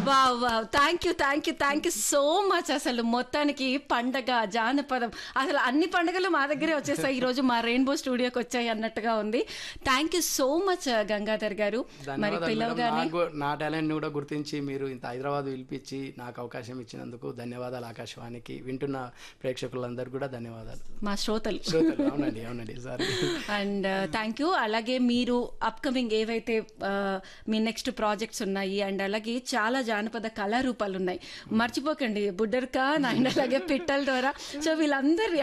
Wow wow thank you thank you thank you so much అసలు మొత్తానికి పండగ జానపదం అసలు అన్ని పండుగలు మా దగ్గరే వచ్చేసాయి ఈ రోజు మా రెయిన్బో స్టూడియోకి వచ్చాయి అన్నట్టుగా ఉంది thank you so much Gangadhar garu మరి ధన్యవాదాలు మేడం. పిలవగానే నాకు నా టాలెంట్ కూడా గుర్తించి మీరు ఇంత హైదరాబాద్ పిలిపించి నాకు అవకాశం ఇచ్చినందుకు ధన్యవాదాలు ఆకాశవాణికి వింటున్న ప్రేక్షకులందరూ కూడా ధన్యవాదాలు మా శ్రోతలు శ్రోతలు, అవునండి అవునండి సారీ అండ్ థ్యాంక్ యూ అలాగే మీరు అప్కమింగ్ ఏవైతే uh, మీ నెక్స్ట్ ప్రాజెక్ట్స్ ఉన్నాయి అండ్ అలాగే చాలా జానపద కళారూపాలు ఉన్నాయి మర్చిపోకండి బుడ్డర్కా అండ్ అలాగే పిట్టల ద్వారా సో వీళ్ళందరి